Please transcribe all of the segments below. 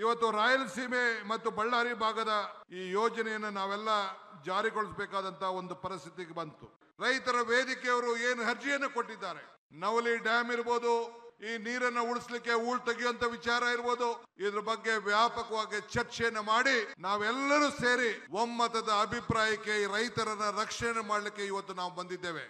ಇವತ್ತು ರಾಯಲಸೀಮೆ ಮತ್ತು ಬಳ್ಳಾರಿ ಭಾಗದ ಈ ಯೋಜನೆಯನ್ನು ನಾವೆಲ್ಲ ಜಾರಿಗೊಳಿಸಬೇಕಾದಂತ ಒಂದು ಪರಿಸ್ಥಿತಿಗೆ ಬಂತು ರೈತರ ವೇದಿಕೆಯವರು ಏನು ಅರ್ಜಿಯನ್ನು ಕೊಟ್ಟಿದ್ದಾರೆ ನವಲಿ ಡ್ಯಾಮ್ ಇರ್ಬೋದು ಈ ನೀರನ್ನ ಉಳಿಸ್ಲಿಕ್ಕೆ ಹೂಳ್ ತೆಗೆಯುವಂತ ವಿಚಾರ ಇರ್ಬೋದು ಇದ್ರ ಬಗ್ಗೆ ವ್ಯಾಪಕವಾಗಿ ಚರ್ಚೆಯನ್ನ ಮಾಡಿ ನಾವೆಲ್ಲರೂ ಸೇರಿ ಒಮ್ಮತದ ಅಭಿಪ್ರಾಯಕ್ಕೆ ಈ ರೈತರನ್ನ ರಕ್ಷಣೆ ಮಾಡಲಿಕ್ಕೆ ಇವತ್ತು ನಾವು ಬಂದಿದ್ದೇವೆ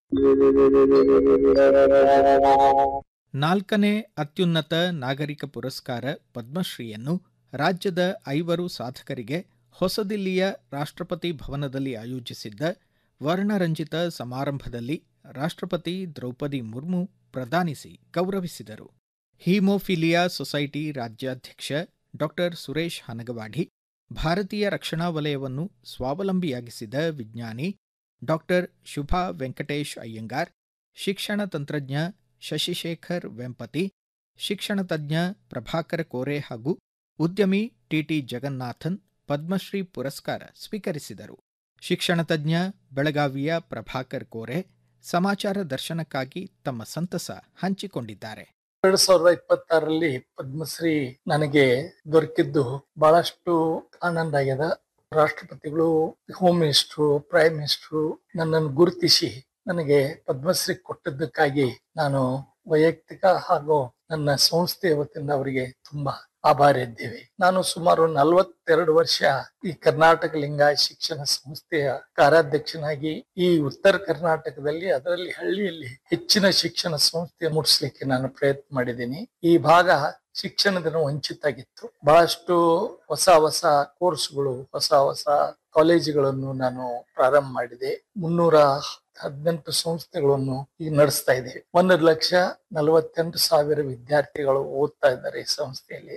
ನಾಲ್ಕನೇ ಅತ್ಯುನ್ನತ ನಾಗರಿಕ ಪುರಸ್ಕಾರ ಪದ್ಮಶ್ರೀಯನ್ನು ರಾಜ್ಯದ ಐವರು ಸಾಧಕರಿಗೆ ಹೊಸದಿಲ್ಲಿಯ ರಾಷ್ಟ್ರಪತಿ ಭವನದಲ್ಲಿ ಆಯೋಜಿಸಿದ್ದ ವರ್ಣರಂಜಿತ ಸಮಾರಂಭದಲ್ಲಿ ರಾಷ್ಟ್ರಪತಿ ದ್ರೌಪದಿ ಮುರ್ಮು ಪ್ರದಾನಿಸಿ ಗೌರವಿಸಿದರು ಹೀಮೋಫಿಲಿಯಾ ಸೊಸೈಟಿ ರಾಜ್ಯಾಧ್ಯಕ್ಷ ಡಾಕ್ಟರ್ ಸುರೇಶ್ ಹನಗವಾಡಿ ಭಾರತೀಯ ರಕ್ಷಣಾ ವಲಯವನ್ನು ಸ್ವಾವಲಂಬಿಯಾಗಿಸಿದ ವಿಜ್ಞಾನಿ ಡಾಕ್ಟರ್ ಶುಭಾ ವೆಂಕಟೇಶ್ ಅಯ್ಯಂಗಾರ್ ಶಿಕ್ಷಣ ತಂತ್ರಜ್ಞ ಶಶಿಶೇಖರ್ ವೆಂಪತಿ ಶಿಕ್ಷಣ ತಜ್ಞ ಪ್ರಭಾಕರ ಕೋರೆ ಹಾಗೂ ಉದ್ಯಮಿ ಟಿಟಿ ಜಗನ್ನಾಥನ್ ಪದ್ಮಶ್ರೀ ಪುರಸ್ಕಾರ ಸ್ವೀಕರಿಸಿದರು ಶಿಕ್ಷಣ ತಜ್ಞ ಬೆಳಗಾವಿಯ ಪ್ರಭಾಕರ್ ಕೋರೆ ಸಮಾಚಾರ ದರ್ಶನಕ್ಕಾಗಿ ತಮ್ಮ ಸಂತಸ ಹಂಚಿಕೊಂಡಿದ್ದಾರೆ ಎರಡ್ ಸಾವಿರದ ಇಪ್ಪತ್ತಾರರಲ್ಲಿ ಪದ್ಮಶ್ರೀ ನನಗೆ ದೊರಕಿದ್ದು ಬಹಳಷ್ಟು ಆನಂದ ಆಗ್ಯದ ರಾಷ್ಟ್ರಪತಿಗಳು ಹೋಮ್ ಮಿನಿಸ್ಟ್ರು ಪ್ರೈಮ್ ಮಿನಿಸ್ಟ್ರು ನನ್ನನ್ನು ಗುರುತಿಸಿ ನನಗೆ ಪದ್ಮಶ್ರೀ ಕೊಟ್ಟದ್ದಕ್ಕಾಗಿ ನಾನು ವೈಯಕ್ತಿಕ ಹಾಗೂ ನನ್ನ ಸಂಸ್ಥೆಯ ವತಿಯಿಂದ ಅವರಿಗೆ ತುಂಬಾ ಆಭಾರಿ ಇದ್ದೇವೆ ನಾನು ಸುಮಾರು ನಲವತ್ತೆರಡು ವರ್ಷ ಈ ಕರ್ನಾಟಕ ಲಿಂಗಾಯತ ಶಿಕ್ಷಣ ಸಂಸ್ಥೆಯ ಕಾರ್ಯಾಧ್ಯಕ್ಷನಾಗಿ ಈ ಉತ್ತರ ಕರ್ನಾಟಕದಲ್ಲಿ ಅದರಲ್ಲಿ ಹಳ್ಳಿಯಲ್ಲಿ ಹೆಚ್ಚಿನ ಶಿಕ್ಷಣ ಸಂಸ್ಥೆ ಮುಟ್ಟಿಸ್ಲಿಕ್ಕೆ ನಾನು ಪ್ರಯತ್ನ ಮಾಡಿದ್ದೀನಿ ಈ ಭಾಗ ಶಿಕ್ಷಣದಿಂದ ವಂಚಿತಾಗಿತ್ತು ಬಹಳಷ್ಟು ಹೊಸ ಹೊಸ ಕೋರ್ಸ್ಗಳು ಹೊಸ ಹೊಸ ಕಾಲೇಜುಗಳನ್ನು ನಾನು ಪ್ರಾರಂಭ ಮಾಡಿದೆ ಮುನ್ನೂರ ಹದಿನೆಂಟು ಸಂಸ್ಥೆಗಳನ್ನು ಈಗ ನಡೆಸ್ತಾ ಇದೆ ಒಂದು ಲಕ್ಷ ನಲವತ್ತೆಂಟು ಸಾವಿರ ವಿದ್ಯಾರ್ಥಿಗಳು ಓದ್ತಾ ಇದ್ದಾರೆ ಈ ಸಂಸ್ಥೆಯಲ್ಲಿ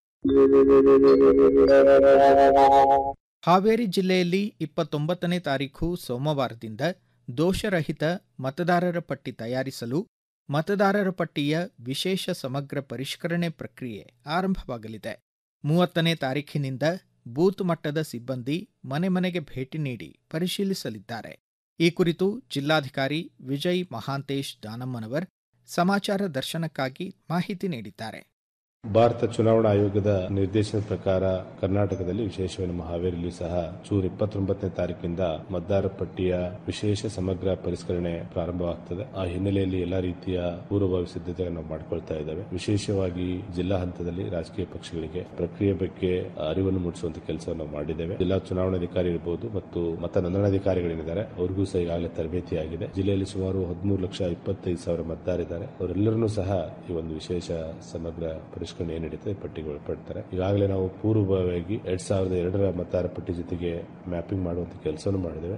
ಹಾವೇರಿ ಜಿಲ್ಲೆಯಲ್ಲಿ ಇಪ್ಪತ್ತೊಂಬತ್ತನೇ ತಾರೀಖು ಸೋಮವಾರದಿಂದ ದೋಷರಹಿತ ಮತದಾರರ ಪಟ್ಟಿ ತಯಾರಿಸಲು ಮತದಾರರ ಪಟ್ಟಿಯ ವಿಶೇಷ ಸಮಗ್ರ ಪರಿಷ್ಕರಣೆ ಪ್ರಕ್ರಿಯೆ ಆರಂಭವಾಗಲಿದೆ ಮೂವತ್ತನೇ ತಾರೀಖಿನಿಂದ ಬೂತ್ ಮಟ್ಟದ ಸಿಬ್ಬಂದಿ ಮನೆ ಮನೆಗೆ ಭೇಟಿ ನೀಡಿ ಪರಿಶೀಲಿಸಲಿದ್ದಾರೆ ಈ ಕುರಿತು ಜಿಲ್ಲಾಧಿಕಾರಿ ವಿಜಯ್ ಮಹಾಂತೇಶ್ ದಾನಮ್ಮನವರ್ ಸಮಾಚಾರ ದರ್ಶನಕ್ಕಾಗಿ ಮಾಹಿತಿ ನೀಡಿದ್ದಾರೆ ಭಾರತ ಚುನಾವಣಾ ಆಯೋಗದ ನಿರ್ದೇಶನದ ಪ್ರಕಾರ ಕರ್ನಾಟಕದಲ್ಲಿ ವಿಶೇಷವಾಗಿ ನಮ್ಮ ಹಾವೇರಿಯಲ್ಲಿ ಸಹ ಜೂನ್ ಇಪ್ಪತ್ತೊಂಬತ್ತನೇ ತಾರೀಕಿಂದ ಮತದಾರ ಪಟ್ಟಿಯ ವಿಶೇಷ ಸಮಗ್ರ ಪರಿಷ್ಕರಣೆ ಪ್ರಾರಂಭವಾಗ್ತದೆ ಆ ಹಿನ್ನೆಲೆಯಲ್ಲಿ ಎಲ್ಲಾ ರೀತಿಯ ಪೂರ್ವಭಾವಿ ಸಿದ್ಧತೆಯನ್ನು ನಾವು ಮಾಡ್ಕೊಳ್ತಾ ಇದ್ದೇವೆ ವಿಶೇಷವಾಗಿ ಜಿಲ್ಲಾ ಹಂತದಲ್ಲಿ ರಾಜಕೀಯ ಪಕ್ಷಗಳಿಗೆ ಪ್ರಕ್ರಿಯೆ ಬಗ್ಗೆ ಅರಿವನ್ನು ಮೂಡಿಸುವಂತ ಕೆಲಸವನ್ನು ನಾವು ಮಾಡಿದ್ದೇವೆ ಜಿಲ್ಲಾ ಚುನಾವಣಾಧಿಕಾರಿ ಇರಬಹುದು ಮತ್ತು ಮತ ನೋಂದಣಾಧಿಕಾರಿಗಳೇನಿದ್ದಾರೆ ಅವ್ರಿಗೂ ಸಹ ಈಗಾಗಲೇ ತರಬೇತಿ ಆಗಿದೆ ಜಿಲ್ಲೆಯಲ್ಲಿ ಸುಮಾರು ಹದಿಮೂರು ಲಕ್ಷ ಇಪ್ಪತ್ತೈದು ಸಾವಿರ ಮತದಾರಿದ್ದಾರೆ ಅವರೆಲ್ಲರನ್ನೂ ಸಹ ಈ ಒಂದು ವಿಶೇಷ ಸಮಗ್ರ ಪರಿಷ್ಕರಣೆ ಏನ್ ನಡೀತದೆ ಪಟ್ಟಿಗೆ ಒಳಪಡ್ತಾರೆ ಈಗಾಗಲೇ ನಾವು ಪೂರ್ವಭಾವಿಯಾಗಿ ಎರಡ್ ಸಾವಿರದ ಎರಡರ ಮತದಾರ ಪಟ್ಟಿ ಜೊತೆಗೆ ಮ್ಯಾಪಿಂಗ್ ಮಾಡುವಂತ ಕೆಲಸವನ್ನು ಮಾಡಿದ್ದೇವೆ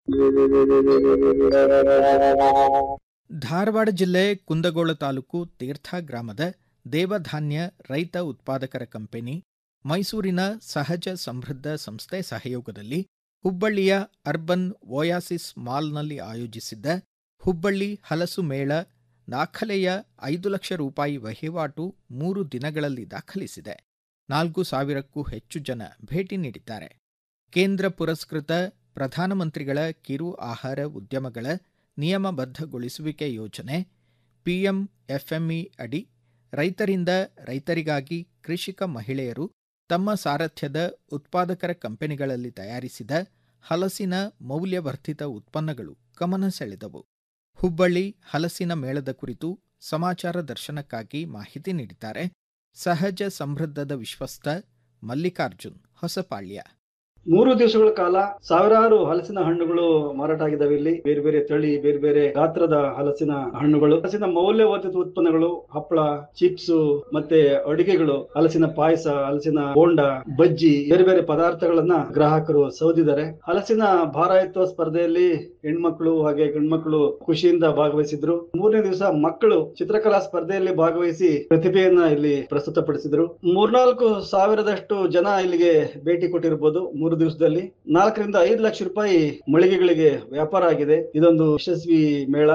ಧಾರವಾಡ ಜಿಲ್ಲೆ ಕುಂದಗೋಳ ತಾಲೂಕು ತೀರ್ಥ ಗ್ರಾಮದ ದೇವಧಾನ್ಯ ರೈತ ಉತ್ಪಾದಕರ ಕಂಪನಿ ಮೈಸೂರಿನ ಸಹಜ ಸಮೃದ್ಧ ಸಂಸ್ಥೆ ಸಹಯೋಗದಲ್ಲಿ ಹುಬ್ಬಳ್ಳಿಯ ಅರ್ಬನ್ ಓಯಾಸಿಸ್ ಮಾಲ್ನಲ್ಲಿ ಆಯೋಜಿಸಿದ್ದ ಹುಬ್ಬಳ್ಳಿ ಹಲಸು ಮೇಳ ದಾಖಲೆಯ ಐದು ಲಕ್ಷ ರೂಪಾಯಿ ವಹಿವಾಟು ಮೂರು ದಿನಗಳಲ್ಲಿ ದಾಖಲಿಸಿದೆ ನಾಲ್ಕು ಸಾವಿರಕ್ಕೂ ಹೆಚ್ಚು ಜನ ಭೇಟಿ ನೀಡಿದ್ದಾರೆ ಕೇಂದ್ರ ಪುರಸ್ಕೃತ ಪ್ರಧಾನಮಂತ್ರಿಗಳ ಕಿರು ಆಹಾರ ಉದ್ಯಮಗಳ ನಿಯಮಬದ್ಧಗೊಳಿಸುವಿಕೆ ಯೋಜನೆ ಪಿಎಂ ಎಫ್ಎಂಇ ಅಡಿ ರೈತರಿಂದ ರೈತರಿಗಾಗಿ ಕೃಷಿಕ ಮಹಿಳೆಯರು ತಮ್ಮ ಸಾರಥ್ಯದ ಉತ್ಪಾದಕರ ಕಂಪನಿಗಳಲ್ಲಿ ತಯಾರಿಸಿದ ಹಲಸಿನ ಮೌಲ್ಯವರ್ಧಿತ ಉತ್ಪನ್ನಗಳು ಗಮನ ಸೆಳೆದವು ಹುಬ್ಬಳ್ಳಿ ಹಲಸಿನ ಮೇಳದ ಕುರಿತು ಸಮಾಚಾರ ದರ್ಶನಕ್ಕಾಗಿ ಮಾಹಿತಿ ನೀಡಿದ್ದಾರೆ ಸಹಜ ಸಮೃದ್ಧದ ವಿಶ್ವಸ್ತ ಮಲ್ಲಿಕಾರ್ಜುನ್ ಹೊಸಪಾಳ್ಯ ಮೂರು ದಿವಸಗಳ ಕಾಲ ಸಾವಿರಾರು ಹಲಸಿನ ಹಣ್ಣುಗಳು ಮಾರಾಟ ಆಗಿದ್ದಾವೆ ಇಲ್ಲಿ ಬೇರೆ ಬೇರೆ ತಳಿ ಬೇರೆ ಬೇರೆ ಗಾತ್ರದ ಹಲಸಿನ ಹಣ್ಣುಗಳು ಹಲಸಿನ ಮೌಲ್ಯವರ್ಧಿತ ಉತ್ಪನ್ನಗಳು ಹಪ್ಪಳ ಚಿಪ್ಸ್ ಮತ್ತೆ ಅಡುಗೆಗಳು ಹಲಸಿನ ಪಾಯಸ ಹಲಸಿನ ಬೋಂಡ ಬಜ್ಜಿ ಬೇರೆ ಬೇರೆ ಪದಾರ್ಥಗಳನ್ನ ಗ್ರಾಹಕರು ಸೌದಿದ್ದಾರೆ ಹಲಸಿನ ಭಾರ ಎತ್ತುವ ಸ್ಪರ್ಧೆಯಲ್ಲಿ ಹೆಣ್ಮಕ್ಳು ಹಾಗೆ ಗಂಡ್ಮಕ್ಳು ಖುಷಿಯಿಂದ ಭಾಗವಹಿಸಿದ್ರು ಮೂರನೇ ದಿವಸ ಮಕ್ಕಳು ಚಿತ್ರಕಲಾ ಸ್ಪರ್ಧೆಯಲ್ಲಿ ಭಾಗವಹಿಸಿ ಪ್ರತಿಭೆಯನ್ನ ಇಲ್ಲಿ ಪ್ರಸ್ತುತಪಡಿಸಿದ್ರು ಮೂರ್ನಾಲ್ಕು ಸಾವಿರದಷ್ಟು ಜನ ಇಲ್ಲಿಗೆ ಭೇಟಿ ಕೊಟ್ಟಿರಬಹುದು ಮೂರು ದಿವಸದಲ್ಲಿ ನಾಲ್ಕರಿಂದ ಐದು ಲಕ್ಷ ರೂಪಾಯಿ ಮಳಿಗೆಗಳಿಗೆ ವ್ಯಾಪಾರ ಆಗಿದೆ ಇದೊಂದು ಯಶಸ್ವಿ ಮೇಳ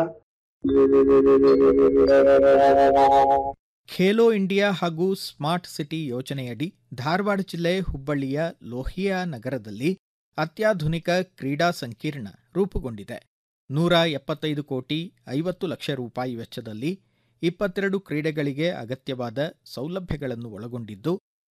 ಖೇಲೋ ಇಂಡಿಯಾ ಹಾಗೂ ಸ್ಮಾರ್ಟ್ ಸಿಟಿ ಯೋಜನೆಯಡಿ ಧಾರವಾಡ ಜಿಲ್ಲೆ ಹುಬ್ಬಳ್ಳಿಯ ಲೋಹಿಯಾ ನಗರದಲ್ಲಿ ಅತ್ಯಾಧುನಿಕ ಕ್ರೀಡಾ ಸಂಕೀರ್ಣ ರೂಪುಗೊಂಡಿದೆ ನೂರ ಎಪ್ಪತ್ತೈದು ಕೋಟಿ ಐವತ್ತು ಲಕ್ಷ ರೂಪಾಯಿ ವೆಚ್ಚದಲ್ಲಿ ಇಪ್ಪತ್ತೆರಡು ಕ್ರೀಡೆಗಳಿಗೆ ಅಗತ್ಯವಾದ ಸೌಲಭ್ಯಗಳನ್ನು ಒಳಗೊಂಡಿದ್ದು